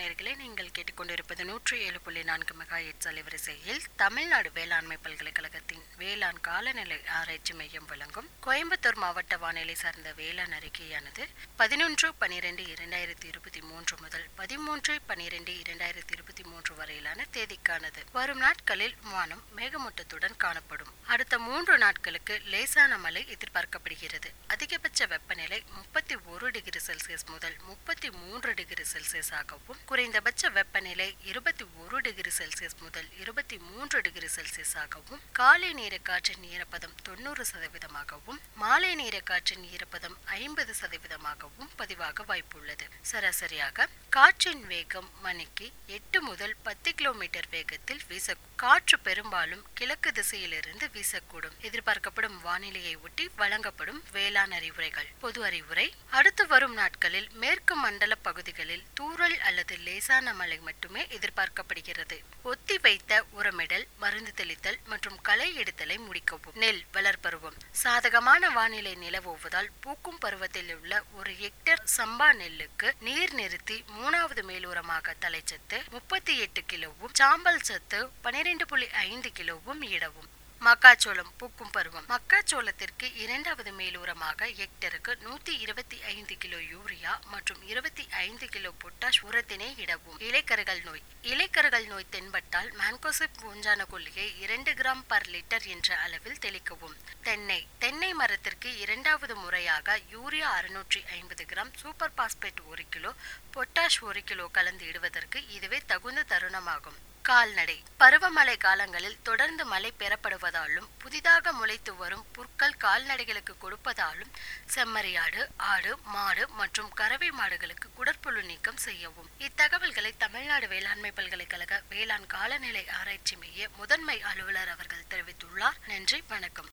நேயர்களே நீங்கள் கேட்டுக்கொண்டிருப்பது நூற்றி ஏழு புள்ளி நான்கு மெகா எட்ஸ் அலைவரிசையில் தமிழ்நாடு வேளாண்மை பல்கலைக்கழகத்தின் வேளாண் காலநிலை ஆராய்ச்சி மையம் வழங்கும் கோயம்புத்தூர் மாவட்ட வானிலை சார்ந்த வேளாண் அறிக்கையானது பதினொன்று பனிரெண்டு இரண்டாயிரத்தி இருபத்தி மூன்று முதல் பதிமூன்று பனிரெண்டு இரண்டாயிரத்தி இருபத்தி மூன்று வரையிலான தேதிக்கானது வரும் நாட்களில் வானம் மேகமூட்டத்துடன் காணப்படும் அடுத்த மூன்று நாட்களுக்கு லேசான மழை எதிர்பார்க்கப்படுகிறது அதிகபட்ச வெப்பநிலை முப்பத்தி ஒரு டிகிரி செல்சியஸ் முதல் முப்பத்தி மூன்று டிகிரி செல்சியஸாகவும் குறைந்தபட்ச வெப்பநிலை இருபத்தி ஒரு டிகிரி செல்சியஸ் முதல் இருபத்தி மூன்று டிகிரி செல்சியஸாகவும் காலை நேர காற்றின் ஈரப்பதம் தொண்ணூறு சதவீதமாகவும் மாலை நேர காற்றின் ஈரப்பதம் ஐம்பது சதவீதமாகவும் பதிவாக வாய்ப்புள்ளது சராசரியாக காற்றின் வேகம் மணிக்கு எட்டு முதல் பத்து கிலோமீட்டர் வேகத்தில் வீச காற்று பெரும்பாலும் கிழக்கு திசையிலிருந்து வீசக்கூடும் எதிர்பார்க்கப்படும் வானிலையை ஒட்டி வழங்கப்படும் வேளாண் அறிவுரைகள் பொது அறிவுரை அடுத்து வரும் நாட்களில் மேற்கு மண்டல பகுதிகளில் தூறல் அல்லது லேசான மழை மட்டுமே எதிர்பார்க்கப்படுகிறது ஒத்தி வைத்த உரமிடல் மருந்து தெளித்தல் மற்றும் களை எடுத்தலை முடிக்கவும் நெல் வளர்ப்பருவம் சாதகமான வானிலை நிலவுவதால் பூக்கும் பருவத்தில் உள்ள ஒரு ஹெக்டர் சம்பா நெல்லுக்கு நீர் நிறுத்தி மூணாவது மேலூரமாக தலைச்சத்து முப்பத்தி எட்டு கிலோவும் சாம்பல் சத்து பனிரெண்டு புள்ளி ஐந்து கிலோவும் இடவும் மக்காச்சோளம் பூக்கும் பருவம் மக்காச்சோளத்திற்கு இரண்டாவது மேலூரமாக ஹெக்டருக்கு நூத்தி இருபத்தி ஐந்து கிலோ யூரியா மற்றும் இருபத்தி ஐந்து கிலோ பொட்டாஷ் உரத்தினை இடவும் இலைக்கருகள் நோய் இலைக்கருகள் நோய் தென்பட்டால் மான்கோசிப் பூஞ்சான கொல்லியை இரண்டு கிராம் பர் லிட்டர் என்ற அளவில் தெளிக்கவும் தென்னை தென்னை மரத்திற்கு இரண்டாவது முறையாக யூரியா அறுநூற்றி ஐம்பது கிராம் சூப்பர் பாஸ்பேட் ஒரு கிலோ பொட்டாஷ் ஒரு கிலோ கலந்து இடுவதற்கு இதுவே தகுந்த தருணமாகும் கால்நடை பருவமழை காலங்களில் தொடர்ந்து மழை பெறப்படுவதாலும் புதிதாக முளைத்து வரும் புற்கள் கால்நடைகளுக்கு கொடுப்பதாலும் செம்மறியாடு ஆடு மாடு மற்றும் கறவை மாடுகளுக்கு குடற்புழு நீக்கம் செய்யவும் இத்தகவல்களை தமிழ்நாடு வேளாண்மை பல்கலைக்கழக வேளாண் காலநிலை ஆராய்ச்சி மைய முதன்மை அலுவலர் அவர்கள் தெரிவித்துள்ளார் நன்றி வணக்கம்